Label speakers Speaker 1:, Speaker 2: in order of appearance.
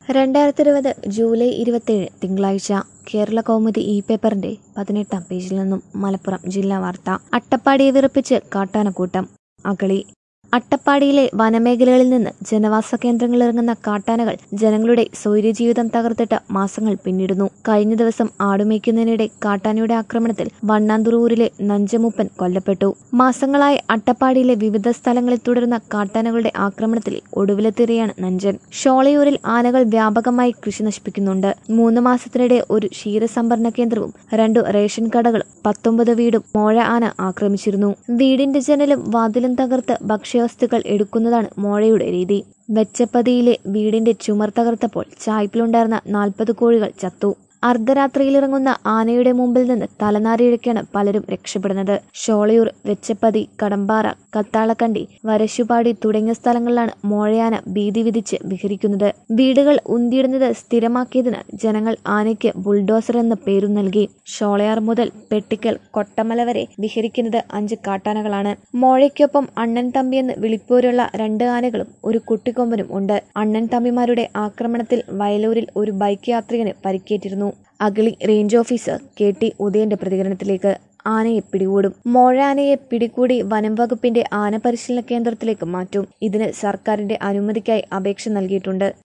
Speaker 1: രണ്ടായിരത്തി ഇരുപത് ജൂലൈ ഇരുപത്തേഴ് തിങ്കളാഴ്ച കേരള കൗമുദി ഇ പേപ്പറിന്റെ പതിനെട്ടാം പേജിൽ നിന്നും മലപ്പുറം ജില്ലാ വാർത്ത അട്ടപ്പാടിയെ വിറപ്പിച്ച് കാട്ടാനക്കൂട്ടം അകളി അട്ടപ്പാടിയിലെ വനമേഖലകളിൽ നിന്ന് ജനവാസ കേന്ദ്രങ്ങളിൽ ഇറങ്ങുന്ന കാട്ടാനകൾ ജനങ്ങളുടെ സ്വൈര്യജീവിതം തകർത്തിട്ട് മാസങ്ങൾ പിന്നിടുന്നു കഴിഞ്ഞ ദിവസം ആടുമേയ്ക്കുന്നതിനിടെ കാട്ടാനയുടെ ആക്രമണത്തിൽ വണ്ണാന്തുറൂരിലെ നഞ്ചമൂപ്പൻ കൊല്ലപ്പെട്ടു മാസങ്ങളായി അട്ടപ്പാടിയിലെ വിവിധ സ്ഥലങ്ങളിൽ തുടരുന്ന കാട്ടാനകളുടെ ആക്രമണത്തിൽ ഒടുവിലെത്തിയാണ് നഞ്ചൻ ഷോളയൂരിൽ ആനകൾ വ്യാപകമായി കൃഷി നശിപ്പിക്കുന്നുണ്ട് മൂന്ന് മാസത്തിനിടെ ഒരു ക്ഷീരസംഭരണ കേന്ദ്രവും രണ്ടു റേഷൻ കടകളും പത്തൊമ്പത് വീടും മോഴ ആന ആക്രമിച്ചിരുന്നു വീടിന്റെ ജനലും വാതിലും തകർത്ത് ഭക്ഷ്യവസ്തുക്കൾ എടുക്കുന്നതാണ് മോഴയുടെ രീതി വെച്ചപ്പതിയിലെ വീടിന്റെ ചുമർ തകർത്തപ്പോൾ ചായ്പിലുണ്ടായിരുന്ന നാൽപ്പത് കോഴികൾ ചത്തു അർദ്ധരാത്രിയിലിറങ്ങുന്ന ആനയുടെ മുമ്പിൽ നിന്ന് തലനാരിഴക്കാണ് പലരും രക്ഷപ്പെടുന്നത് ഷോളയൂർ വെച്ചപ്പതി കടമ്പാറ കത്താളക്കണ്ടി വരശുപാടി തുടങ്ങിയ സ്ഥലങ്ങളിലാണ് മോഴയാന ഭീതി വിധിച്ച് വിഹരിക്കുന്നത് വീടുകൾ ഉന്തിയിടുന്നത് സ്ഥിരമാക്കിയതിനാൽ ജനങ്ങൾ ആനയ്ക്ക് ബുൾഡോസർ എന്ന പേരും നൽകി ഷോളയാർ മുതൽ പെട്ടിക്കൽ കൊട്ടമല വരെ വിഹരിക്കുന്നത് അഞ്ച് കാട്ടാനകളാണ് മോഴയ്ക്കൊപ്പം അണ്ണൻ തമ്പിയെന്ന് വിളിപ്പോരുള്ള രണ്ട് ആനകളും ഒരു കുട്ടിക്കൊമ്പനും ഉണ്ട് അണ്ണൻ തമ്പിമാരുടെ ആക്രമണത്തിൽ വയലൂരിൽ ഒരു ബൈക്ക് യാത്രികന് പരിക്കേറ്റിരുന്നു Agali range officer K T ഉദയന്റെ പ്രതികരണത്തിലേക്ക് ആനയെ പിടികൂടും മോഴാനയെ പിടികൂടി വനം വകുപ്പിന്റെ ആന പരിശീലന കേന്ദ്രത്തിലേക്ക് മാറ്റും ഇതിന് സർക്കാരിന്റെ അനുമതിക്കായി അപേക്ഷ നൽകിയിട്ടുണ്ട്